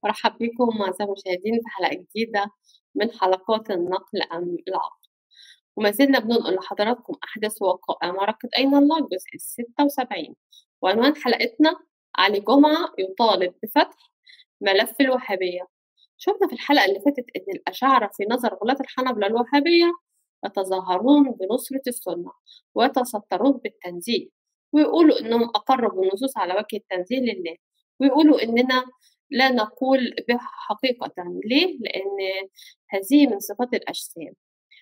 مرحب بكم أعزائي المشاهدين في حلقة جديدة من حلقات النقل أم العقل وما زلنا بننقل لحضراتكم أحداث ووقائع معركة أين الله الجزء الستة وسبعين وعنوان حلقتنا علي جمعة يطالب بفتح ملف الوهابية شفنا في الحلقة اللي فاتت إن الأشاعرة في نظر غلاة الحنبلة الوهابية يتظاهرون بنصرة السنة ويتسترون بالتنزيه ويقولوا إنهم أقروا بالنصوص على وجه التنزيه لله ويقولوا إننا لا نقول بها حقيقة ليه؟ لأن هذه من صفات الأجسام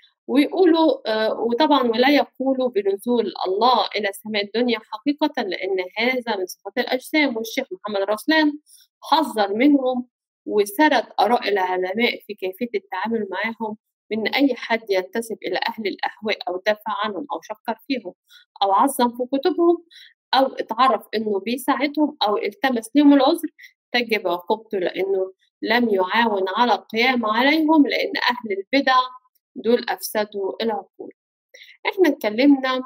ويقولوا آه، وطبعا ولا يقولوا بنزول الله إلى سماء الدنيا حقيقة لأن هذا من صفات الأجسام والشيخ محمد رسلان حذر منهم وسرد آراء العلماء في كيفية التعامل معهم من أي حد ينتسب إلى أهل الأهواء أو دافع عنهم أو شكر فيهم أو عظم في كتبهم أو اتعرف إنه بيساعدهم أو التمس لهم العذر تجب عقوبته لأنه لم يعاون على القيام عليهم لأن أهل البدع دول أفسدوا العقول احنا اتكلمنا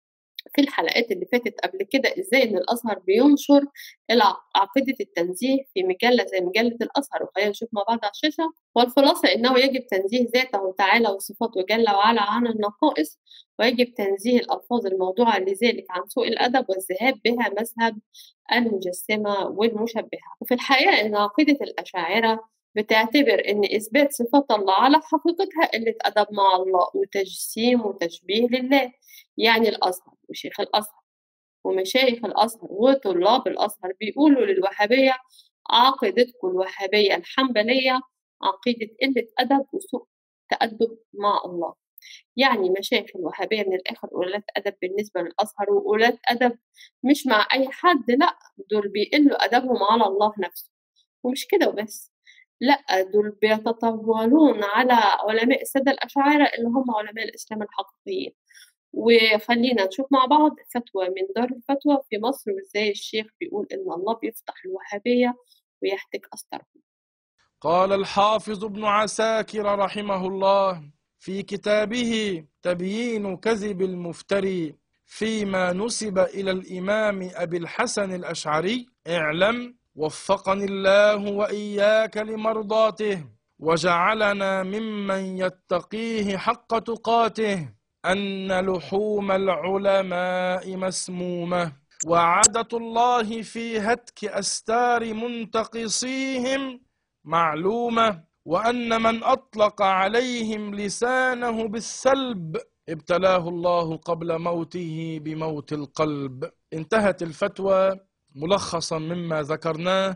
في الحلقات اللي فاتت قبل كده ازاي ان الازهر بينشر عقيده التنزيه في مجله زي مجله الازهر وخلينا نشوف مع بعض على الشاشه والخلاصه انه يجب تنزيه ذاته تعالى وصفاته جل وعلا عن النقائص ويجب تنزيه الالفاظ الموضوعه لذلك عن سوء الادب والذهاب بها مذهب المجسمه والمشبهه وفي الحقيقه ان عقيده الاشاعره بتعتبر إن إثبات صفات الله على حقيقتها قلة أدب مع الله وتجسيم وتشبيه لله يعني الأزهر وشيخ الأزهر ومشايخ الأزهر وطلاب الأزهر بيقولوا للوهابية عقيدتكم الوهابية الحنبلية عقيدة قلة أدب وسوء تأدب مع الله يعني مشايخ الوهابية من الآخر قلات أدب بالنسبة للأزهر وقلات أدب مش مع أي حد لأ دول بيقلوا أدبهم على الله نفسه ومش كده وبس لأ دول بيتطاولون على علماء السادة الأشاعرة اللي هم علماء الإسلام الحقيقيين وخلينا نشوف مع بعض فتوى من دار الفتوى في مصر وازاي الشيخ بيقول ان الله بيفتح الوهابيه ويهتك استرهم. قال الحافظ ابن عساكر رحمه الله في كتابه تبيين كذب المفتري فيما نسب الى الامام ابي الحسن الاشعري اعلم وفقني الله واياك لمرضاته وجعلنا ممن يتقيه حق تقاته ان لحوم العلماء مسمومه وعاده الله في هتك استار منتقصيهم معلومه وان من اطلق عليهم لسانه بالسلب ابتلاه الله قبل موته بموت القلب انتهت الفتوى ملخصا مما ذكرناه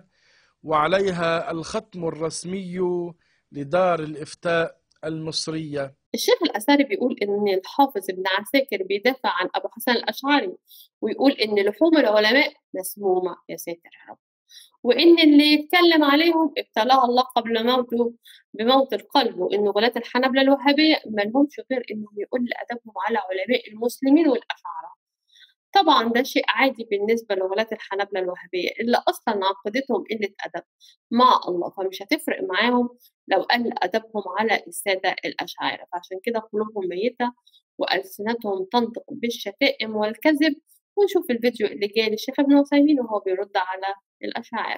وعليها الختم الرسمي لدار الإفتاء المصرية الشيخ الأثري بيقول إن الحافظ ابن عساكر بيدافع عن أبو حسن الأشعري ويقول إن لحوم العلماء مسمومة يا ساتر يا رب وإن اللي يتكلم عليهم ابتلاه الله قبل موته بموت القلب وإن غلاة الحنبلة الوهابية ما لهمش غير إنهم يقول أدبهم على علماء المسلمين والأشاعرة طبعا ده شيء عادي بالنسبة لغلاة الحنابلة الوهابية اللي أصلا عقيدتهم قلة أدب مع الله فمش هتفرق معاهم لو قل أدبهم على السادة الأشاعرة فعشان كده قلوبهم ميتة وألسنتهم تنطق بالشتائم والكذب ونشوف الفيديو اللي جاي للشيخ ابن عثيمين وهو بيرد على الأشاعرة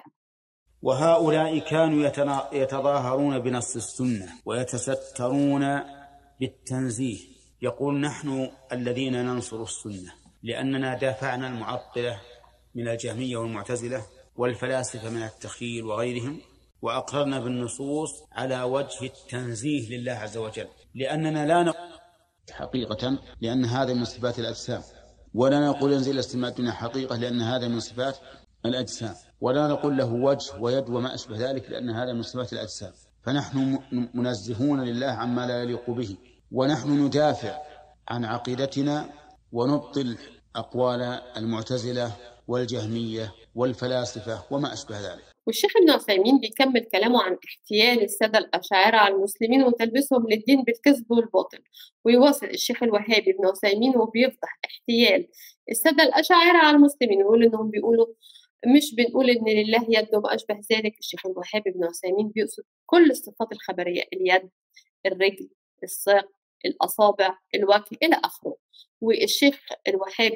وهؤلاء كانوا يتظاهرون بنص السنة ويتسترون بالتنزيه يقول نحن الذين ننصر السنة لأننا دافعنا المعطلة من الجهمية والمعتزلة والفلاسفة من التخيل وغيرهم وأقررنا بالنصوص على وجه التنزيه لله عز وجل لأننا لا نقول حقيقة لأن هذا من صفات الأجسام ولا نقول ينزل استماع الدنيا حقيقة لأن هذا من صفات الأجسام ولا نقول له وجه ويد وما أشبه ذلك لأن هذا من صفات الأجسام فنحن منزهون لله عما لا يليق به ونحن ندافع عن عقيدتنا ونبطل أقوال المعتزلة والجهمية والفلاسفة وما أشبه ذلك والشيخ ابن عثيمين بيكمل كلامه عن احتيال السادة الأشاعرة على المسلمين وتلبسهم للدين بالكذب والباطل ويواصل الشيخ الوهابي ابن عثيمين وبيفضح احتيال السادة الأشاعرة على المسلمين ويقول إنهم بيقولوا مش بنقول إن لله يد وما أشبه ذلك الشيخ الوهابي ابن عثيمين بيقصد كل الصفات الخبرية اليد الرجل الساق الأصابع الوجه إلى آخره والشيخ الوهابي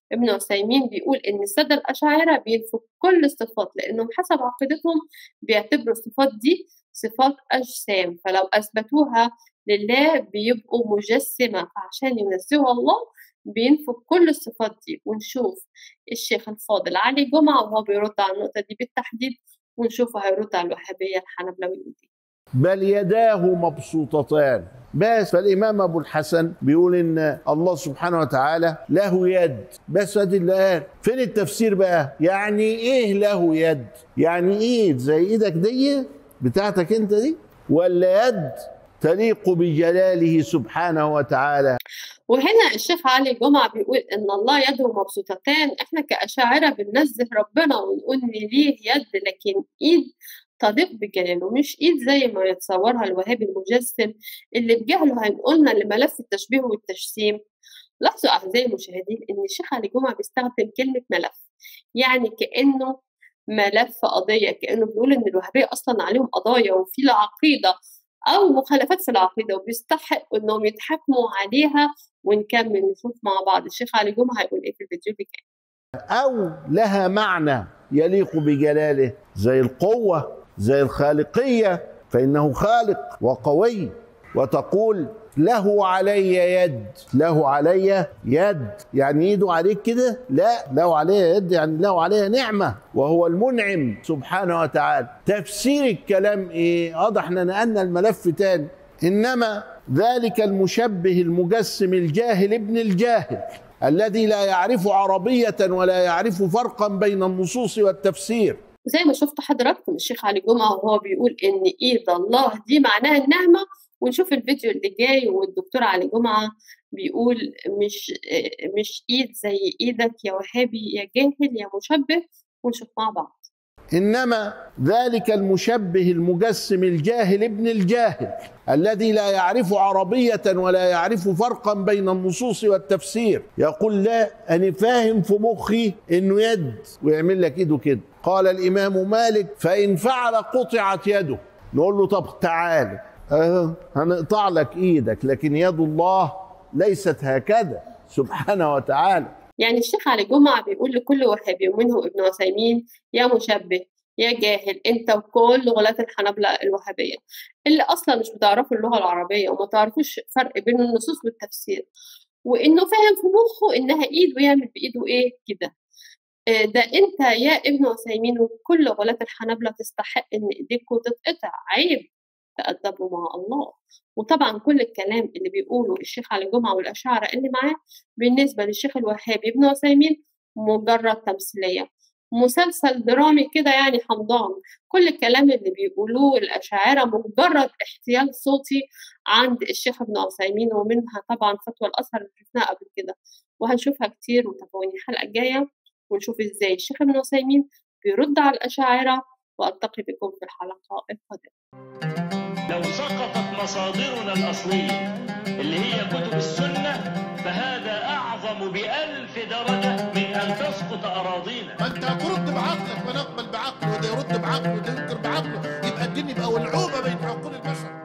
ابن عثيمين بيقول إن السادة الأشاعرة بينفوا كل الصفات لأنهم حسب عقيدتهم بيعتبروا الصفات دي صفات أجسام فلو أثبتوها لله بيبقوا مجسمة فعشان ينزهوا الله بينفوا كل الصفات دي ونشوف الشيخ الفاضل علي جمعة وهو بيرد على النقطة دي بالتحديد ونشوفه هيرد على الوهابية الحنبلوية دي بل يداه مبسوطتان بس فالإمام أبو الحسن بيقول إن الله سبحانه وتعالى له يد بس أدي اللي قال فين التفسير بقى يعني إيه له يد يعني إيد زي إيدك دي بتاعتك أنت دي ولا يد تليق بجلاله سبحانه وتعالى وهنا الشيخ علي جمعة بيقول إن الله يده مبسوطتان إحنا كأشاعرة بننزه ربنا ونقول إن ليه يد لكن إيد تليق بجلاله مش إيد زي ما يتصورها الوهابي المجسم اللي بجهله هينقلنا لملف التشبيه والتجسيم لاحظوا أعزائي المشاهدين إن الشيخ علي جمعة بيستخدم كلمة ملف يعني كأنه ملف قضية كأنه بيقول إن الوهابية أصلا عليهم قضايا وفي العقيدة أو مخالفات في العقيدة وبيستحقوا إنهم يتحكموا عليها ونكمل نشوف مع بعض الشيخ علي جمعة هيقول إيه في الفيديو اللي جاي أو لها معنى يليق بجلاله زي القوة زي الخالقية فإنه خالق وقوي وتقول له علي يد له علي يد يعني ايده عليك كده لا له علي يد يعني له علي نعمة وهو المنعم سبحانه وتعالى تفسير الكلام ايه واضح احنا نقلنا الملف تاني انما ذلك المشبه المجسم الجاهل ابن الجاهل الذي لا يعرف عربية ولا يعرف فرقا بين النصوص والتفسير زي ما شفتوا حضراتكم الشيخ علي جمعة وهو بيقول إن إيد الله دي معناها النعمة ونشوف الفيديو اللي جاي والدكتور علي جمعة بيقول مش مش إيد زي إيدك يا وهابي يا جاهل يا مشبه ونشوف مع بعض انما ذلك المشبه المجسم الجاهل ابن الجاهل الذي لا يعرف عربيه ولا يعرف فرقا بين النصوص والتفسير يقول لا انا فاهم في مخي انه يد ويعمل لك ايده كده قال الامام مالك فان فعل قطعت يده نقول له طب تعال أه هنقطع لك ايدك لكن يد الله ليست هكذا سبحانه وتعالى يعني الشيخ علي جمعة بيقول لكل وهابي ومنه ابن عثيمين يا مشبه يا جاهل انت وكل غلاة الحنابلة الوهابية اللي اصلا مش بتعرفوا اللغة العربية وما تعرفوش فرق بين النصوص والتفسير وانه فاهم في مخه انها ايد ويعمل بايده ايه كده ده انت يا ابن عثيمين وكل غلاة الحنابلة تستحق ان ايديكوا تتقطع عيب تأدبوا مع الله وطبعا كل الكلام اللي بيقوله الشيخ علي جمعة والأشاعرة اللي معاه بالنسبة للشيخ الوهابي ابن عثيمين مجرد تمثيلية مسلسل درامي كده يعني حمضان كل الكلام اللي بيقولوه الأشاعرة مجرد احتيال صوتي عند الشيخ ابن عثيمين ومنها طبعا فتوى الأزهر اللي شفناها قبل كده وهنشوفها كتير وتابعوني الحلقة الجاية ونشوف ازاي الشيخ ابن عثيمين بيرد على الأشاعرة وألتقي بكم في الحلقة القادمة لو سقطت مصادرنا الأصلية اللي هي كتب السنة فهذا أعظم بألف درجة من أن تسقط أراضينا ما انت هترد بعقلك ونقبل بعقله وده يرد بعقله وده ينكر بعقله يبقى الدين يبقى ولعوبه بين عقول البشر